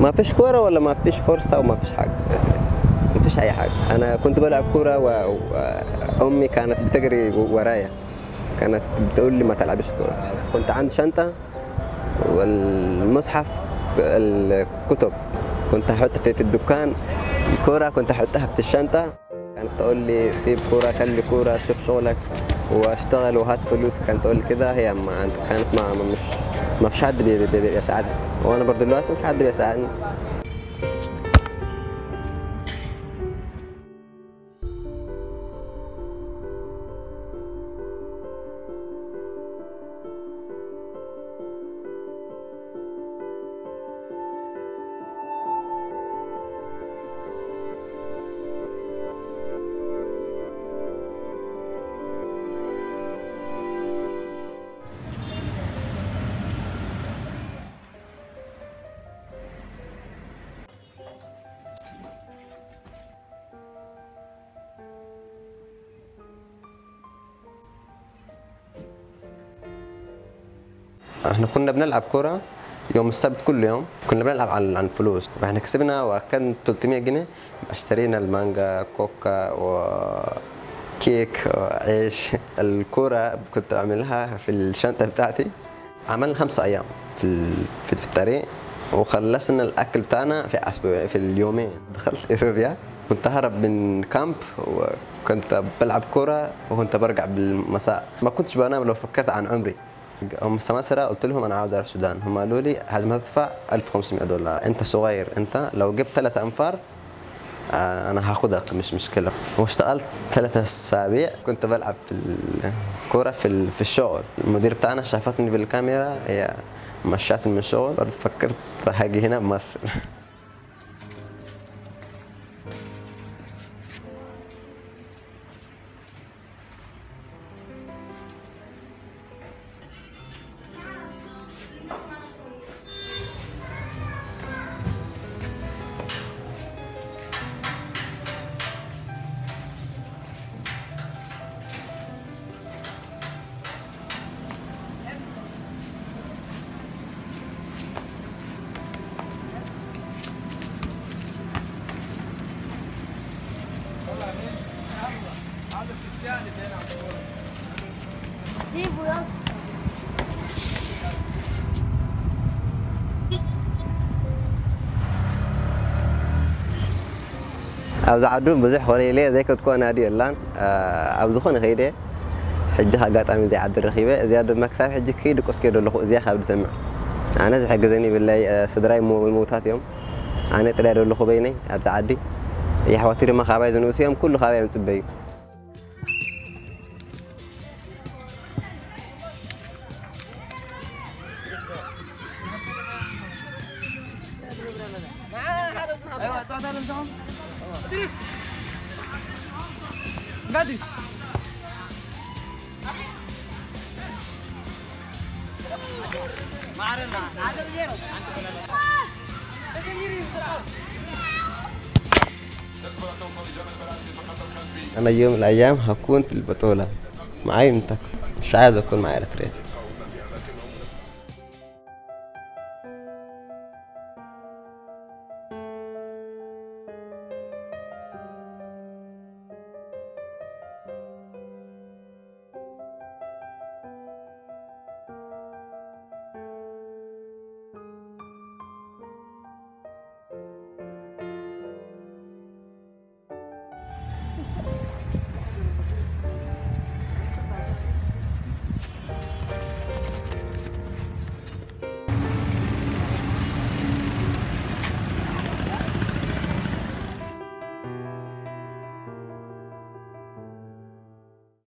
ما فيش كوره ولا ما فيش فرصه وما فيش حاجه ما فيش اي حاجه انا كنت بلعب كوره و- وامي كانت بتجري ورايا كانت بتقول لي ما تلعبش كوره كنت عندي شنطه والمصحف الكتب كنت احط في, في الدكان الكوره كنت احطها في الشنطه كانت تقول لي سيب كوره خلي كوره شوف شغلك واشتغل وهات فلوس كانت تقول لي كده هي ما كانت ما ما- مش ما فيش حد بي- بي- بي- بيساعدها وانا برضه دلوقتي مش حد بيساعدني احنا كنا بنلعب كرة يوم السبت كل يوم كنا بنلعب عن عن فلوس واحنا كسبنا وكان 300 جنيه اشترينا المانجا كوكا وكيك وعيش الكرة كنت اعملها في الشنطة بتاعتي عملنا خمسة ايام في ال- في في الطريق وخلصنا الاكل بتاعنا في أسبوع في اليومين دخلت اثيوبيا كنت هرب من كامب وكنت بلعب كرة وكنت برجع بالمساء ما كنتش بنام لو فكرت عن عمري هم السماسرة قلت لهم انا عاوز اروح السودان هم قالوا لي لازم تدفع 1500 دولار انت صغير انت لو جبت ثلاثة انفار آه، انا هاخدك مش مشكله واشتغلت ثلاثة اسابيع كنت بلعب في الكوره في ال- في الشغل المدير بتاعنا شافتني بالكاميرا هي مشاتني من الشغل برضه فكرت هاجي هنا بمصر سيبه يا اسطى ኣብዚ ዓዱ ብዙሕ ኮለይለ ዘይከትኮ ናዲ የላን ኣብ ዝኾነ ከይደ ሕጂ ኣጋጣሚ እዚኣ ዓዲ ረኺበ እዚኣ ድማ ክሳብ ሕጂ ከይዲ ቆስከ ዘለኹ እዚኣ ካብ ዝሰምዕ ኣነ ዝሕግዘኒ ብላይ ስድራይ ምውታት እዮም ኣነ ጥልያ ዘለኹ በይነይ ኣብዚ ዓዲ የሕዋቲ ድማ ካባይ ዝንእሱ እዮም ኩሉ ካባይ ምፅበ እዩ ايوه تقعد على النظام ادريس بدري أنا يوم من الأيام هكون في البطولة معي منتخب مش عايز أكون مع إريتريا